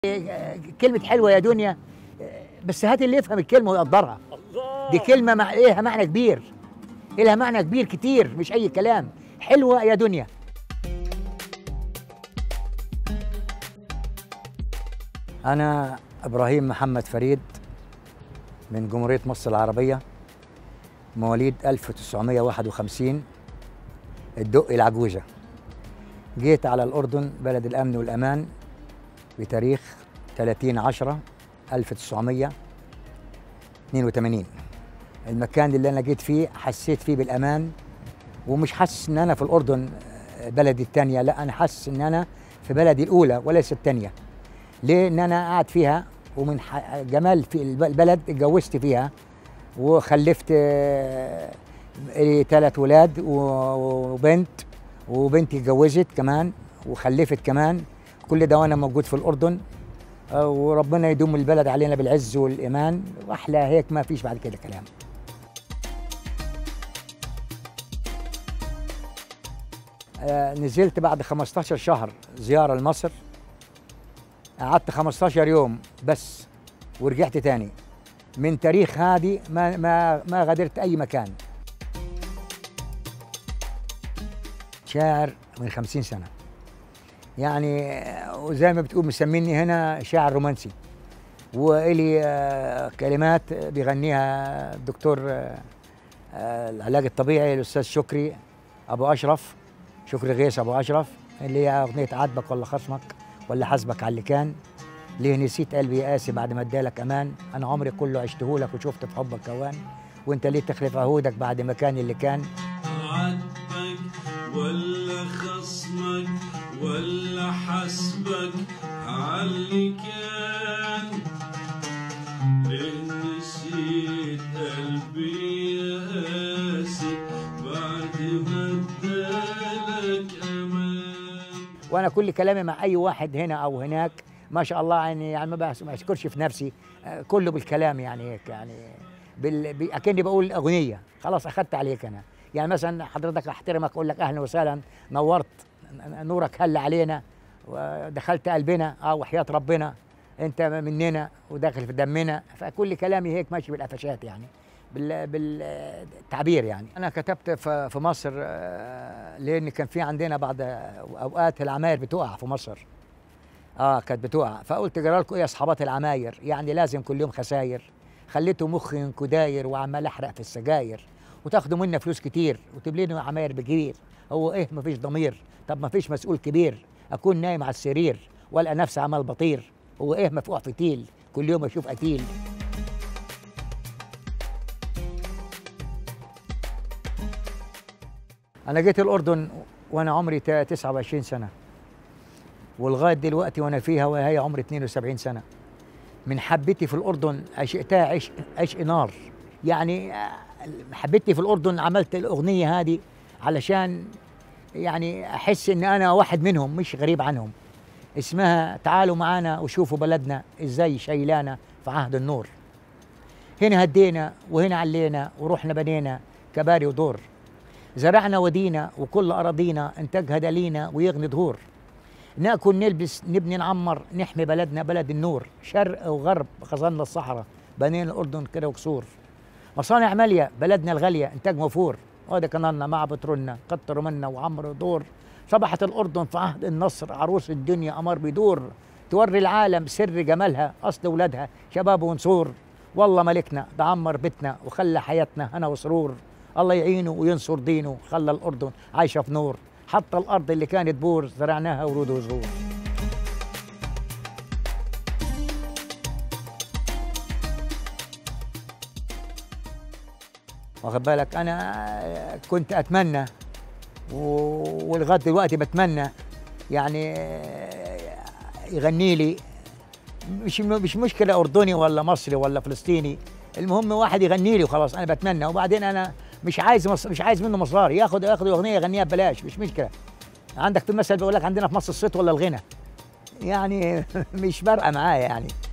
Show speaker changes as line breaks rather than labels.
كلمة حلوة يا دنيا بس هات اللي يفهم الكلمة ويقدرها دي كلمة مع ليها معنى كبير لها معنى كبير كتير مش أي كلام حلوة يا دنيا أنا إبراهيم محمد فريد من جمهورية مصر العربية مواليد 1951 الدقي العجوزة جيت على الأردن بلد الأمن والأمان بتاريخ 30 10 1982 المكان اللي أنا جيت فيه حسيت فيه بالأمان ومش حاسس إن أنا في الأردن بلدي الثانية لا أنا حاسس إن أنا في بلدي الأولى وليس الثانية ليه؟ إن أنا قاعد فيها ومن جمال في البلد اتجوزت فيها وخلفت ثلاث ولاد وبنت وبنتي اتجوزت كمان وخلفت كمان كل ده وانا موجود في الاردن وربنا يدوم البلد علينا بالعز والايمان واحلى هيك ما فيش بعد كده كلام نزلت بعد 15 شهر زياره لمصر قعدت 15 يوم بس ورجعت تاني من تاريخ هذه ما ما ما غادرت اي مكان شاعر من خمسين سنة يعني وزي ما بتقول مسميني هنا شاعر رومانسي وإلي كلمات بيغنيها الدكتور العلاج الطبيعي الأستاذ شكري أبو أشرف شكري غيث أبو أشرف اللي هي أغنية عاتبك ولا خصمك ولا حسبك على اللي كان ليه نسيت قلبي يا قاسي بعد ما ادالك امان انا عمري كله عشتهولك وشفت في حبك كوان وانت ليه تخلف عهودك بعد ما كان اللي كان
عاتبك ولا خصمك ولا حسبك عاللي كان ليه نسيت قلبي يا قاسي بعد ما ادالك امان
وانا كل كلامي مع اي واحد هنا او هناك ما شاء الله يعني يعني ما بشكرش في نفسي كله بالكلام يعني هيك يعني بال... اكني بقول اغنيه خلاص اخذت عليك انا يعني مثلا حضرتك احترمك اقول لك اهلا وسهلا نورت نورك هل علينا ودخلت قلبنا اه وحياه ربنا انت مننا وداخل في دمنا فكل كلامي هيك ماشي بالقفشات يعني بال... بالتعبير يعني انا كتبت في, في مصر لان كان في عندنا بعض اوقات العماير بتقع في مصر اه كانت بتقع فقلت جرى لكم ايه يا اصحابات العماير يعني لازم كل يوم خساير خليته مخي ينكو داير وعمال احرق في السجاير وتاخدوا منا فلوس كتير وتبلينوا عماير بكبير هو ايه مفيش ضمير طب مفيش مسؤول كبير اكون نايم على السرير والقى نفسي عمال بطير هو ايه مفقوع في تيل كل يوم اشوف قتيل انا جيت الاردن وانا عمري 29 سنه ولغايه دلوقتي وانا فيها وهي عمري 72 سنه من حبتي في الاردن عشقتها عشق عشق نار يعني حبيتي في الاردن عملت الاغنيه هذه علشان يعني احس ان انا واحد منهم مش غريب عنهم اسمها تعالوا معانا وشوفوا بلدنا ازاي شايلانا في عهد النور هنا هدينا وهنا علينا ورحنا بنينا كباري ودور زرعنا ودينا وكل اراضينا انتاجها دلينا ويغني دهور ناكل نلبس نبني نعمر نحمي بلدنا بلد النور شرق وغرب خزنا الصحراء بنينا الاردن كده وكسور مصانع ماليه بلدنا الغاليه انتاج موفور وهذا كنالنا مع بترولنا كتروا منا وعمروا دور صبحت الاردن في عهد النصر عروس الدنيا قمر بيدور توري العالم سر جمالها اصل ولادها شباب ونصور والله ملكنا ده عمر بيتنا وخلى حياتنا هنا وسرور الله يعينه وينصر دينه خلى الاردن عايشه في نور حتى الارض اللي كانت بور زرعناها ورود وزهور واخد بالك انا كنت اتمنى ولغايه دلوقتي بتمنى يعني يغني لي مش مش مشكله اردني ولا مصري ولا فلسطيني المهم واحد يغني لي وخلاص انا بتمنى وبعدين انا مش عايز مص... مش عايز منه مصاري ياخد ياخد اغنيه يغنيها ببلاش مش مشكله عندك في مثل بيقول لك عندنا في مصر الصيت ولا الغنى يعني مش فارقه معايا يعني